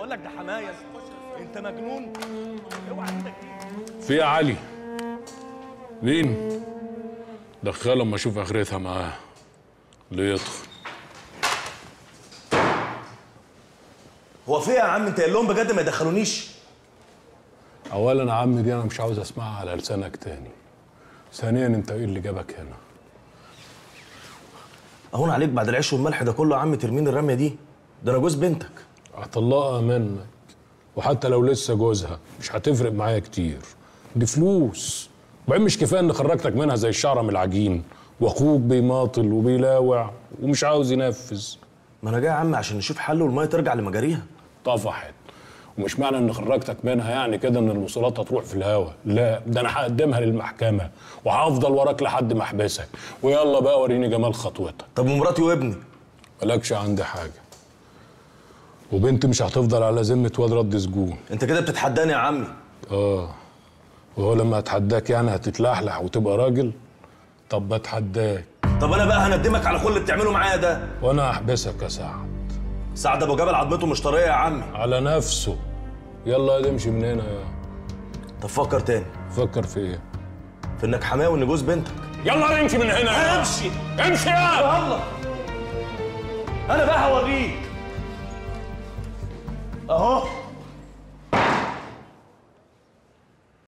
بقول لك ده حمايه انت مجنون اوعى ايدك دي في يا علي مين دخله اما اشوف اخرتها معاه ليه يدخل هو في إيه يا عم انت قايل لهم بجد ما يدخلونيش اولا يا عم دي انا مش عاوز اسمعها على لسانك تاني ثانيا انت ايه اللي جابك هنا اهون عليك بعد العيش والملح ده كله يا عم ترميني الرميه دي ده انا جوز بنتك هطلقها منك وحتى لو لسه جوزها مش هتفرق معايا كتير دي فلوس وبعدين مش كفايه ان خرجتك منها زي الشعره من العجين واخوك بيماطل وبيلاوع ومش عاوز ينفذ ما انا جاي يا عم عشان نشوف حل والميه ترجع لمجاريها طفحت ومش معنى ان خرجتك منها يعني كده ان الوصولات هتروح في الهوا لا ده انا هقدمها للمحكمه وهفضل وراك لحد ما احبسك ويلا بقى وريني جمال خطوتك طب ومراتي وابني مالكش عندي حاجه وبنتي مش هتفضل على ذمه واد رد سجون انت كده بتتحداني يا عمي اه وهو لما اتحداك يعني هتتلحلح وتبقى راجل طب بتحداك طب انا بقى هندمك على كل اللي بتعمله معايا ده وانا هحبسك يا سعد سعد ابو جبل عظمته مش طريه يا عمي على نفسه يلا يا امشي من هنا يا طب فكر تاني فكر في ايه في انك حمايه وان جوز بنتك يلا امشي من هنا يا امشي امشي يا يلا انا بقى هوريك اهو